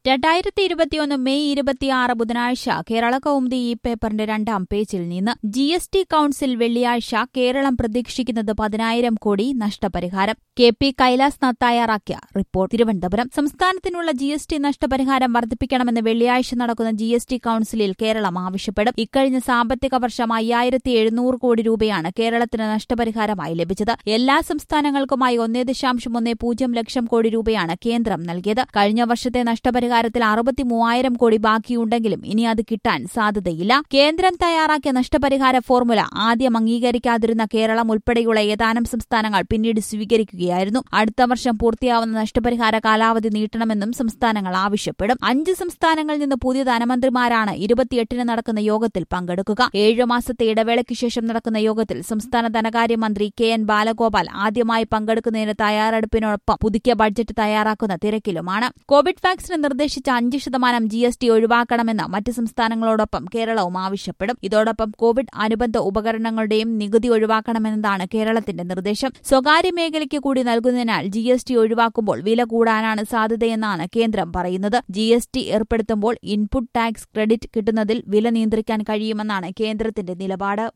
രണ്ടായിരത്തി ഇരുപത്തിയൊന്ന് മെയ് ഇരുപത്തിയാറ് ബുധനാഴ്ച കേരള കൗമുദി ഈ പേപ്പറിന്റെ രണ്ടാം പേജിൽ നിന്ന് ജി എസ് ടി കൌൺസിൽ വെള്ളിയാഴ്ച കേരളം പ്രതീക്ഷിക്കുന്നത് പതിനായിരം കോടി നഷ്ടപരിഹാരം കെ പി കൈലാസ് നാഥ് തയ്യാറാക്കിയ റിപ്പോർട്ട് തിരുവനന്തപുരം സംസ്ഥാനത്തിനുള്ള ജി എസ് ടി നഷ്ടപരിഹാരം വർദ്ധിപ്പിക്കണമെന്ന് വെള്ളിയാഴ്ച നടക്കുന്ന ജി എസ് ടി കൌൺസിലിൽ കേരളം ആവശ്യപ്പെടും ഇക്കഴിഞ്ഞ സാമ്പത്തിക വർഷം അയ്യായിരത്തി എഴുന്നൂറ് കോടി രൂപയാണ് കേരളത്തിന് നഷ്ടപരിഹാരമായി ലഭിച്ചത് എല്ലാ സംസ്ഥാനങ്ങൾക്കുമായി ഒന്നേ ദശാംശം ഒന്നേ പൂജ്യം ലക്ഷം കോടി രൂപയാണ് കേന്ദ്രം നൽകിയത് കഴിഞ്ഞ വർഷത്തെ നഷ്ടപരിഹാരത്തിൽ അറുപത്തി മൂവായിരം കോടി ബാക്കിയുണ്ടെങ്കിലും ഇനി അത് കിട്ടാൻ സാധ്യതയില്ല കേന്ദ്രം തയ്യാറാക്കിയ നഷ്ടപരിഹാര ഫോർമുല ആദ്യം അംഗീകരിക്കാതിരുന്ന കേരളം ഉൾപ്പെടെയുള്ള ഏതാനും സംസ്ഥാനങ്ങൾ പിന്നീട് സ്വീകരിക്കുകയായിരുന്നു അടുത്ത വർഷം പൂർത്തിയാവുന്ന നഷ്ടപരിഹാര കാലാവധി നീട്ടണമെന്നും സംസ്ഥാനങ്ങൾ ആവശ്യപ്പെടും അഞ്ച് സംസ്ഥാനങ്ങളിൽ നിന്ന് പുതിയ ധനമന്ത്രിമാരാണ് ഇരുപത്തിയെട്ടിന് നടക്കുന്ന യോഗത്തിൽ പങ്കെടുക്കുക ഏഴു മാസത്തെ ഇടവേളയ്ക്ക് ശേഷം നടക്കുന്ന യോഗത്തിൽ സംസ്ഥാന ധനകാര്യമന്ത്രി കെ എൻ ബാലഗോപാൽ ആദ്യമായി പങ്കെടുക്കുന്നതിന് തയ്യാറെടുപ്പിനൊപ്പം പുതുക്കിയ ബഡ്ജറ്റ് തയ്യാറാക്കുന്ന തിരക്കിലുമാണ് കോവിഡ് വാക്സിന് നിർദ്ദേശിച്ച അഞ്ച് ശതമാനം ജി എസ് ടി ഒഴിവാക്കണമെന്ന് മറ്റ് സംസ്ഥാനങ്ങളോടൊപ്പം കേരളവും ആവശ്യപ്പെടും ഇതോടൊപ്പം കോവിഡ് അനുബന്ധ ഉപകരണങ്ങളുടെയും നികുതി ഒഴിവാക്കണമെന്നതാണ് കേരളത്തിന്റെ നിർദ്ദേശം സ്വകാര്യ മേഖലയ്ക്ക് കൂടി നൽകുന്നതിനാൽ ജി എസ് ടി ഒഴിവാക്കുമ്പോൾ വില കൂടാനാണ് സാധ്യതയെന്നാണ് കേന്ദ്രം പറയുന്നത് ജി എസ് ടി ഏർപ്പെടുത്തുമ്പോൾ ഇൻപുട്ട് ടാക്സ് ക്രെഡിറ്റ് കിട്ടുന്നതിൽ വില നിയന്ത്രിക്കാൻ കഴിയുമെന്നാണ് കേന്ദ്രത്തിന്റെ നിലപാട്